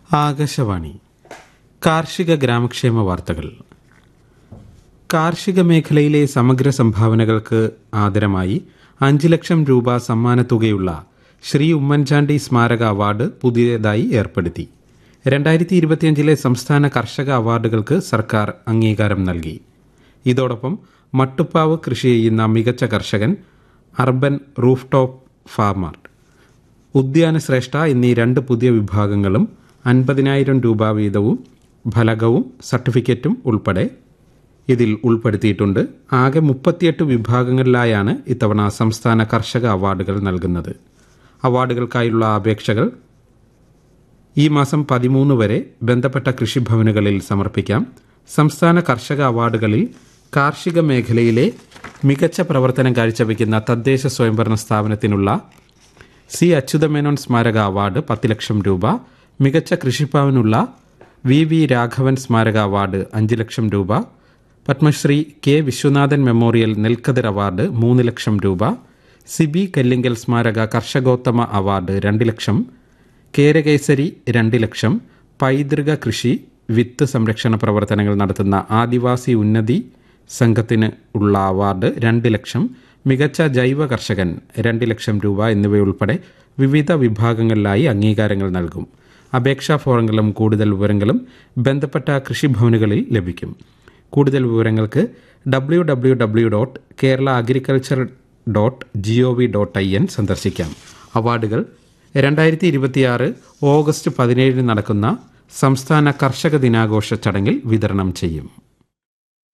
ആകാശവാണി കാർഷിക ഗ്രാമക്ഷേമ വാർത്തകൾ കാർഷിക മേഖലയിലെ സമഗ്ര സംഭാവനകൾക്ക് ആദരമായി അഞ്ച് ലക്ഷം രൂപ സമ്മാനത്തുകയുള്ള ശ്രീ ഉമ്മൻചാണ്ടി സ്മാരക അവാർഡ് പുതിയതായി ഏർപ്പെടുത്തി രണ്ടായിരത്തി ഇരുപത്തിയഞ്ചിലെ സംസ്ഥാന കർഷക അവാർഡുകൾക്ക് സർക്കാർ അംഗീകാരം നൽകി ഇതോടൊപ്പം മട്ടുപ്പാവ് കൃഷി ചെയ്യുന്ന മികച്ച കർഷകൻ അർബൻ റൂഫ് ടോപ്പ് ഫാർമർ ഉദ്യാന ശ്രേഷ്ഠ എന്നീ രണ്ട് പുതിയ വിഭാഗങ്ങളും അൻപതിനായിരം രൂപ വീതവും ഫലകവും സർട്ടിഫിക്കറ്റും ഉൾപ്പെടെ ഇതിൽ ഉൾപ്പെടുത്തിയിട്ടുണ്ട് ആകെ മുപ്പത്തിയെട്ട് വിഭാഗങ്ങളിലായാണ് ഇത്തവണ സംസ്ഥാന കർഷക അവാർഡുകൾ നൽകുന്നത് അവാർഡുകൾക്കായുള്ള അപേക്ഷകൾ ഈ മാസം പതിമൂന്ന് വരെ ബന്ധപ്പെട്ട കൃഷിഭവനുകളിൽ സമർപ്പിക്കാം സംസ്ഥാന കർഷക അവാർഡുകളിൽ കാർഷിക മേഖലയിലെ മികച്ച പ്രവർത്തനം കാഴ്ചവെക്കുന്ന തദ്ദേശ സ്വയംഭരണ സ്ഥാപനത്തിനുള്ള സി അച്യുതമേനോൻ സ്മാരക അവാർഡ് പത്ത് ലക്ഷം രൂപ മികച്ച കൃഷിഭവനുള്ള വി വി രാഘവൻ സ്മാരക അവാർഡ് അഞ്ച് ലക്ഷം രൂപ പത്മശ്രീ കെ വിശ്വനാഥൻ മെമ്മോറിയൽ നെൽക്കതിർ അവാർഡ് മൂന്ന് ലക്ഷം രൂപ സിബി കല്ലിങ്കൽ സ്മാരക കർഷകോത്തമ അവാർഡ് രണ്ട് ലക്ഷം കേരകേസരി രണ്ട് ലക്ഷം പൈതൃക കൃഷി വിത്ത് സംരക്ഷണ പ്രവർത്തനങ്ങൾ നടത്തുന്ന ആദിവാസി ഉന്നതി സംഘത്തിന് ഉള്ള അവാർഡ് രണ്ട് ലക്ഷം മികച്ച ജൈവ കർഷകൻ രണ്ട് ലക്ഷം രൂപ എന്നിവയുൾപ്പെടെ വിവിധ വിഭാഗങ്ങളിലായി അംഗീകാരങ്ങൾ നൽകും അപേക്ഷാ ഫോറങ്ങളും കൂടുതൽ വിവരങ്ങളും ബന്ധപ്പെട്ട കൃഷിഭവനുകളിൽ ലഭിക്കും കൂടുതൽ വിവരങ്ങൾക്ക് W W W dot Kerala agriculture dot G O V dot I N സന്ദർശിക്കാം അവാർഡുകൾ രണ്ടായിരത്തി ഇരുപത്തിയാറ് ഓഗസ്റ്റ് പതിനേഴിന് നടക്കുന്ന സംസ്ഥാന കർഷക ദിനാഘോഷ ചടങ്ങിൽ വിതരണം ചെയ്യും